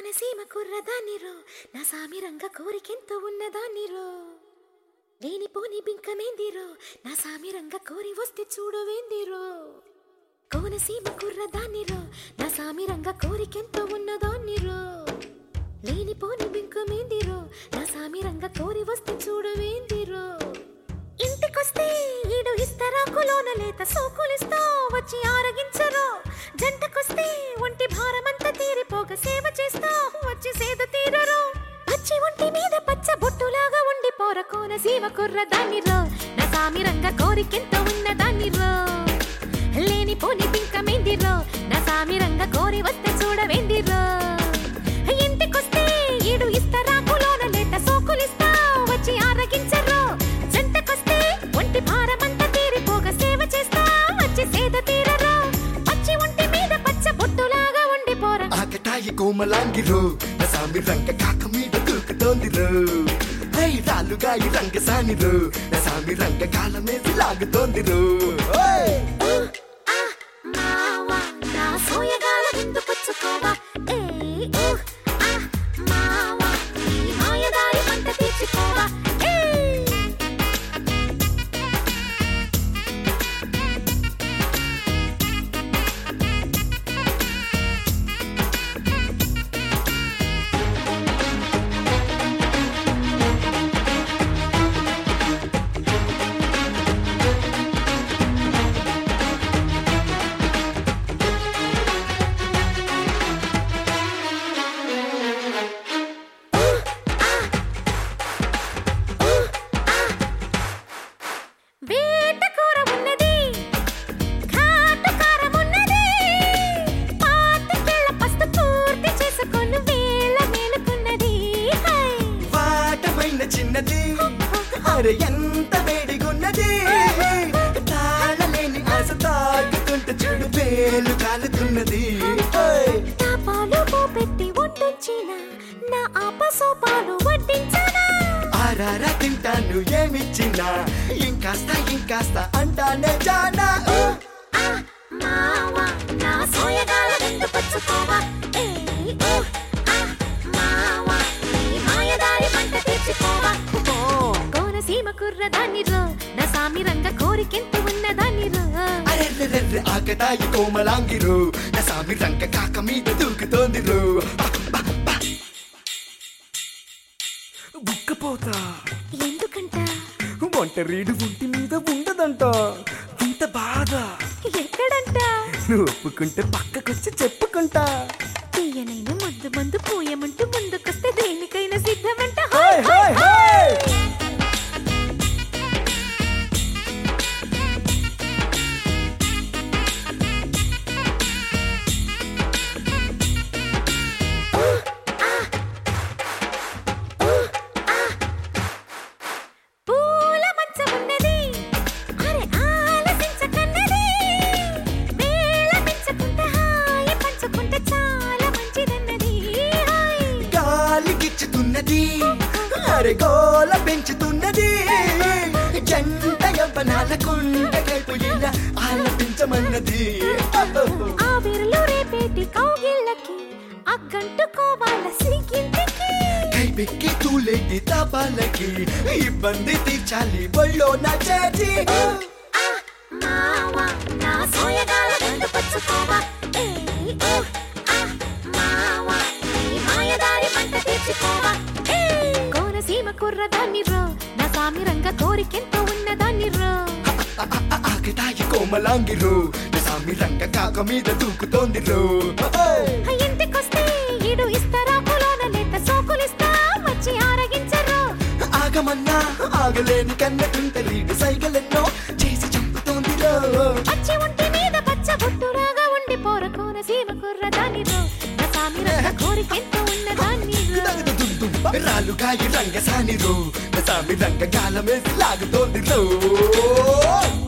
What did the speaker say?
కోనసీమ కుర్రదాన్నిరో నా సామిరంగ కోరికెంతో ఉన్నదాన్నిరో లేనిపోని బింకమేందిరో నా సామిరంగ కోరి వస్తే చూడవేందిరో కోనసీమ కుర్రదాన్నిరో నా సామిరంగ కోరికెంతో ఉన్నదాన్నిరో లేనిపోని బింకమేందిరో నా సామిరంగ కోరి వస్తే చూడవేందిరో ఇంటికొస్తే ఈడు ఇస్తరాకులోన లేత సోకులిస్తా వచ్చి ఆరగించరు జంటకొస్తే ఒంటి భారమంతా తీరిపోక సేవ చేస్తా వచ్చి సేద తీరరు వచ్చి ఒంటి మీద పచ్చ బొట్టులాగా ఉండి పోర కోన సీమ కుర్ర దాన్నిరో నా సామిరంగ కోరికెంత ఉన్న దాన్నిరో లేని పోని పింకమేందిరో నా సామిరంగ కోరి వస్తే చూడవేందిరో ఇంటికొస్తే ఈడు ఇస్తరాకులోన లేత సోకులిస్తా వచ్చి ఆరగించరు జంటకొస్తే ఒంటి భారమంతా తీరిపోగా సేవ చేస్తా వచ్చి సేద తీరరు వచ్చి ఒంటి మీద పచ్చ బొట్టులాగా ఉండి పోరా ఆకటాయి కోమలాంగిరో నా సామి రంగ కాక మీద దూకుతోందిరో హై రాలుగాయి రంగసానిరో నా సామి రంగ కాలమేసి లాగుతోందిరో ఓయ్! ఆ మావా నా సోయగాల విందు పుచ్చుకోవా ఏ ఊ ఆ మావా నీ మాయదారి పంట తీర్చుకోవా ఏ వేట కూర ఉన్నది ఘాటు కారం ఉన్నది పాతికేళ్ల పస్తు పూర్తి చేసుకొని వేళ మేలుకున్నది హై వాటమైన చిన్నది అరే ఎంత వేడిగున్నది తాళలేని ఆశ తాగుతుంటే చూడు పేలు కాలుతున్నది ఓయ్! తాపాలు పోపెట్టి వడ్డించిన నా ఆపసోపాలు వడ్డించనా ఆరారా తింటాను ఏమిచ్చినా ఇంకాస్త ఇంకాస్త అంటానే జానా ఊ! ఆ మావా నా సోయగాల రెండు పచ్చుకోవా ఏ ఊ ఆ మావా నీ మాయదారి పంట తీర్చుకోవా ఓ కోనసీమ కుర్రదాన్నిరో నా సామిరంగ కోరికెంత ఉన్నదాన్నిరో అరెర్రెర్రె ఆకటాయి కోమలాంగిరు నా సామి రంగ కాక మీద దూకుతోందిరు బుక్కపోతా ఎందుకంట ఒంటరీడు ఒంటి మీద ఉండదంట ఇంత బాధ ఎక్కడంట నువ్వు ఒప్పుకుంటే పక్కకొచ్చి చెప్పుకుంటా తీయనైన మందు మందు పూయమంటూ ముందుకొస్తే దేనికైనా సిద్ధమంట హాయ్ హాయ్ హాయ్ పూల మంచం ఉన్నది అరే ఆలసించకన్నది వేళ పెంచుకుంటే హాయి పంచుకుంటే చాలా మంచిదన్నది హాయ్ గాలికిచ్చుతున్నది అరే గోల పెంచుతున్నది జంట యవ్వనాల కుండకైపు ఇలా ఆలపించమన్నది ఆవిరిలో రేపేటి కౌగిళ్ళకి అగ్గంటుకోవాల సిగ్గింటికి కైపెక్కి తూలేటి తాపాలకి ఇబ్బంది తీర్చాలి బళ్ళో నా చేతి ఆ మావా నా సోయగాల రెండు పచ్చుకోవా ఏ ఊ ఆ మావా నీ మాయదారి పంట తీర్చుకోవా ఏ కోనసీమ కుర్రదాన్నిరో నా సామిరంగ కోరికెంతో ఉన్నదాన్నిరో ఆకటాయి కోమలాంగిరు నా సామి రంగ కాక మీద దూకుతోందిరు ఇంటికొస్తే ఈడు ఇస్తరాకులోన లేత సోకులిస్తా వచ్చి ఆరగించరు ఆగమన్నా ఆగలేని కన్నకుంట రీడు సైగలెన్నో చేసి చంపుతోందిరో వచ్చి ఒంటి మీద పచ్చ బొట్టులాగా ఉండి పోర కోనసీమ కుర్రదాన్నిరో నా సామిరంగ కోరికెంతో ఉన్నదాన్నిరో రాలుగాయి రంగసానిరు నా సామి రంగ గాలమేసి లాగుతోందిరో